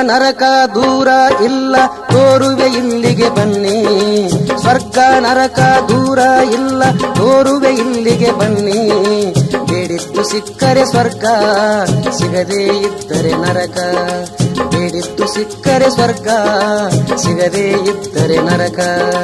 ನರಕ ದೂರ ಇಲ್ಲ ತೋರುವೆ ಇಲ್ಲಿಗೆ ಬನ್ನಿ ಸ್ವರ್ಗ ನರಕ ದೂರ ಇಲ್ಲ ತೋರುವೆ ಇಲ್ಲಿಗೆ ಬನ್ನಿ ಬೇಡಿದ್ದು ಸಿಕ್ಕರೆ ಸ್ವರ್ಗ ಸಿಗದೇ ಇದ್ದರೆ ನರಕ ಬೇಡಿದ್ದು ಸಿಕ್ಕರೆ ಸ್ವರ್ಗ ಸಿಗದೇ ಇದ್ದರೆ ನರಕ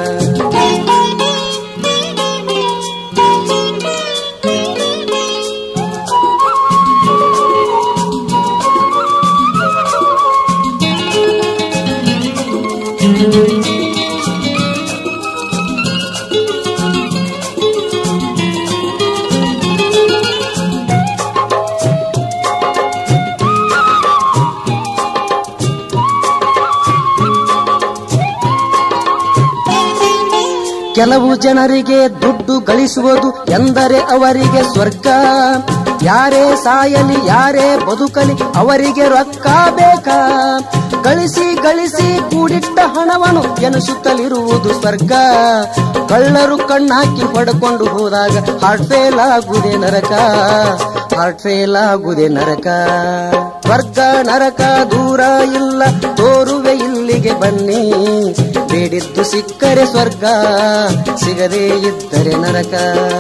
ಕೆಲವು ಜನರಿಗೆ ದುಡ್ಡು ಗಳಿಸುವುದು ಎಂದರೆ ಅವರಿಗೆ ಸ್ವರ್ಗ ಯಾರೇ ಸಾಯಲಿ ಯಾರೇ ಬದುಕಲಿ ಅವರಿಗೆ ರೊಕ್ಕ ಬೇಕಾ ಗಳಿಸಿ ಗಳಿಸಿ ಕೂಡಿಟ್ಟ ಹಣವನ್ನು ಎನಿಸುತ್ತಲಿರುವುದು ಸ್ವರ್ಗ ಕಳ್ಳರು ಕಣ್ಣಾಕಿ ಹೊಡ್ಕೊಂಡು ಹೋದಾಗ ಹಾರ್ಟ್ ಫೇಲ್ ಆಗುವುದೇ ನರಕ ಹಾರ್ಟ್ ಫೇಲ್ ಆಗುವುದೇ ನರಕ ಸ್ವರ್ಗ ನರಕ ದೂರ ಇಲ್ಲ ತೋರುವೆ ಇಲ್ಲಿಗೆ ಬನ್ನಿ ಬೇಡಿದ್ದು ಸಿಕ್ಕರೆ ಸ್ವರ್ಗ ಸಿಗದೇ ಇದ್ದರೆ ನರಕ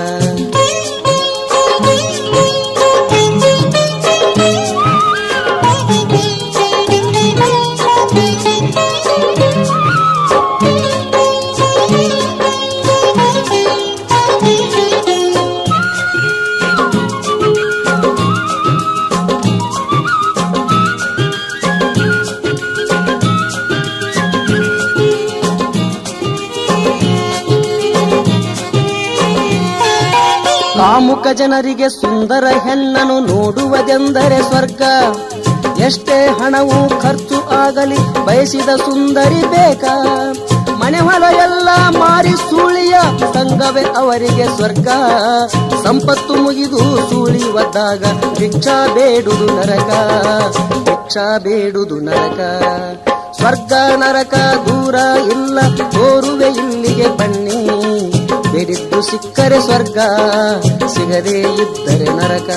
ಕಾಮುಕ ಜನರಿಗೆ ಸುಂದರ ಹೆಣ್ಣನು ನೋಡುವುದೆಂದರೆ ಸ್ವರ್ಗ ಎಷ್ಟೇ ಹಣವು ಖರ್ಚು ಆಗಲಿ ಬಯಸಿದ ಸುಂದರಿ ಬೇಕಾ ಮನೆ ಹೊಲ ಎಲ್ಲ ಮಾರಿ ಸೂಳಿಯ ಸಂಘವೇ ಅವರಿಗೆ ಸ್ವರ್ಗ ಸಂಪತ್ತು ಮುಗಿದು ಸೂಳಿ ಒದ್ದಾಗ ಭಿಕ್ಷಾ ಬೇಡುದು ನರಕ ಭಿಕ್ಷಾ ಬೇಡುದು ನರಕ ಸ್ವರ್ಗ ನರಕ ದೂರ ಇಲ್ಲ ತೋರುವೆ ಇಲ್ಲಿಗೆ ಬನ್ನಿ ಬೇಡಿದ್ದು ಸಿಕ್ಕರೆ ಸ್ವರ್ಗ ಸಿಗದೇ ಇದ್ದರೆ ನರಕ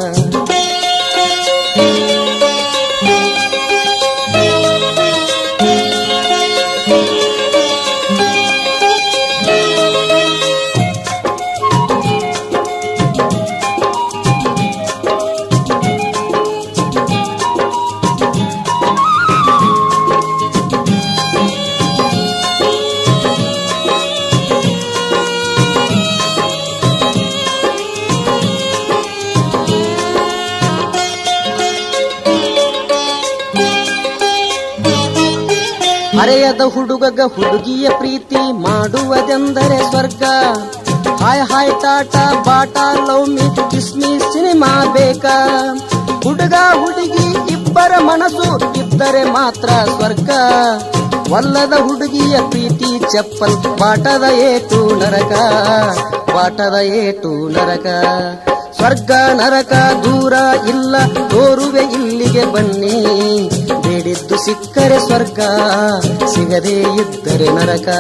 ಹರೆಯದ ಹುಡುಗಗ ಹುಡುಗಿಯ ಪ್ರೀತಿ ಮಾಡುವುದೆಂದರೆ ಸ್ವರ್ಗ ಹಾಯ್ ಹಾಯ್ ಟಾಟಾ ಬಾಟಾ ಲವ್ ಮಿ ಕಿಸ್ಮಿ ಸಿನಿಮಾ ಬೇಕಾ ಹುಡುಗ ಹುಡುಗಿ ಇಬ್ಬರ ಮನಸ್ಸು ಇದ್ದರೆ ಮಾತ್ರ ಸ್ವರ್ಗ ಒಲ್ಲದ ಹುಡುಗಿಯ ಪ್ರೀತಿ ಚಪ್ಪಲ್ ಬಾಟದ ಏಟು ನರಕ ಬಾಟದ ಏಟು ನರಕ ಸ್ವರ್ಗ ನರಕ ದೂರ ಇಲ್ಲ ತೋರುವೆ ಇಲ್ಲಿಗೆ ಬನ್ನಿ ಬೇಡಿದ್ದು ಸಿಕ್ಕರೆ ಸ್ವರ್ಗ ಸಿಗದೇ ಇದ್ದರೆ ನರಕ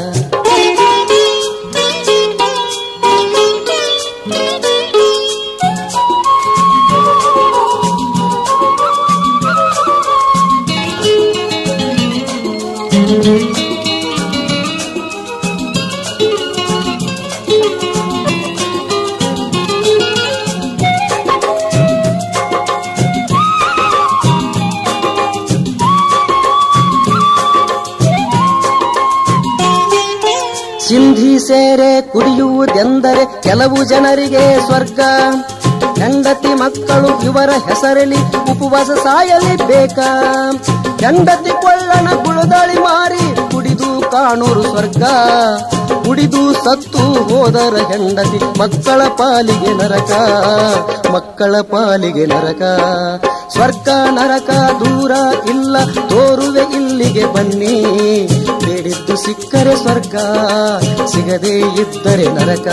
ಸಿಂಧಿ ಸೇರೆ ಕುಡಿಯುವುದೆಂದರೆ ಕೆಲವು ಜನರಿಗೆ ಸ್ವರ್ಗ ಹೆಂಡತಿ ಮಕ್ಕಳು ಇವರ ಹೆಸರಲ್ಲಿ ಉಪವಾಸ ಸಾಯಲಿ ಬೇಕಾ ಹೆಂಡತಿ ಕೊಳ್ಳನ ಗುಳದಾಳಿ ಮಾರಿ ಕುಡಿದು ಕಾಣೂರು ಸ್ವರ್ಗ ಕುಡಿದು ಸತ್ತು ಹೋದರ ಹೆಂಡತಿ ಮಕ್ಕಳ ಪಾಲಿಗೆ ನರಕ ಮಕ್ಕಳ ಪಾಲಿಗೆ ನರಕ ಸ್ವರ್ಗ ನರಕ ದೂರ ಇಲ್ಲ ತೋರುವೆ ಇಲ್ಲಿಗೆ ಬನ್ನಿ ಬೇಡಿದ್ದು ಸಿಕ್ಕರೆ ಸ್ವರ್ಗ ಸಿಗದೇ ಇದ್ದರೆ ನರಕ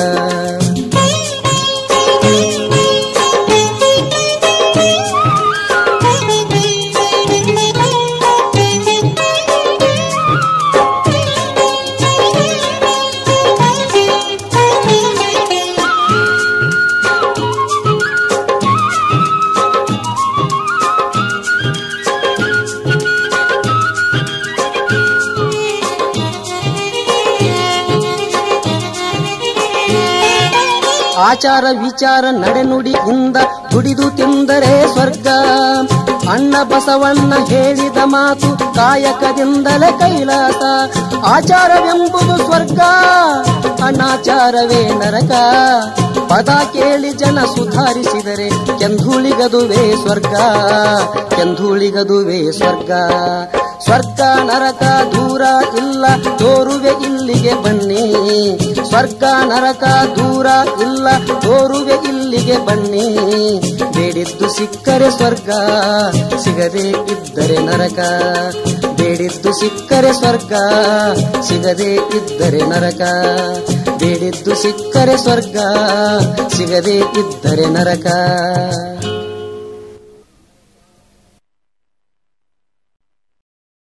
ಆಚಾರ ವಿಚಾರ ನಡೆನುಡಿಯಿಂದ ದುಡಿದು ತಿಂದರೆ ಸ್ವರ್ಗ ಅಣ್ಣ ಬಸವಣ್ಣ ಹೇಳಿದ ಮಾತು ಕಾಯಕದಿಂದಲೇ ಕೈಲಾಸ ಆಚಾರವೆಂಬುದು ಸ್ವರ್ಗ ಅನಾಚಾರವೇ ನರಕ ಪದ ಕೇಳಿ ಜನ ಸುಧಾರಿಸಿದರೆ ಕೆಂಧೂಳಿಗದುವೆ ಸ್ವರ್ಗ ಕೆಂಧೂಳಿಗದುವೆ ಸ್ವರ್ಗ ಸ್ವರ್ಗ ನರಕ ದೂರ ಇಲ್ಲ ತೋರುವೆ ಇಲ್ಲಿಗೆ ಬನ್ನಿ ಸ್ವರ್ಗ ನರಕ ದೂರ ಇಲ್ಲ ತೋರುವೆ ಇಲ್ಲಿಗೆ ಬನ್ನಿ ಬೇಡಿದ್ದು ಸಿಕ್ಕರೆ ಸ್ವರ್ಗ ಸಿಗದೆ ಇದ್ದರೆ ನರಕ ಬೇಡಿದ್ದು ಸಿಕ್ಕರೆ ಸ್ವರ್ಗ ಸಿಗದೆ ಇದ್ದರೆ ನರಕ ಬೇಡಿದ್ದು ಸಿಕ್ಕರೆ ಸ್ವರ್ಗ ಸಿಗದೆ ಇದ್ದರೆ ನರಕ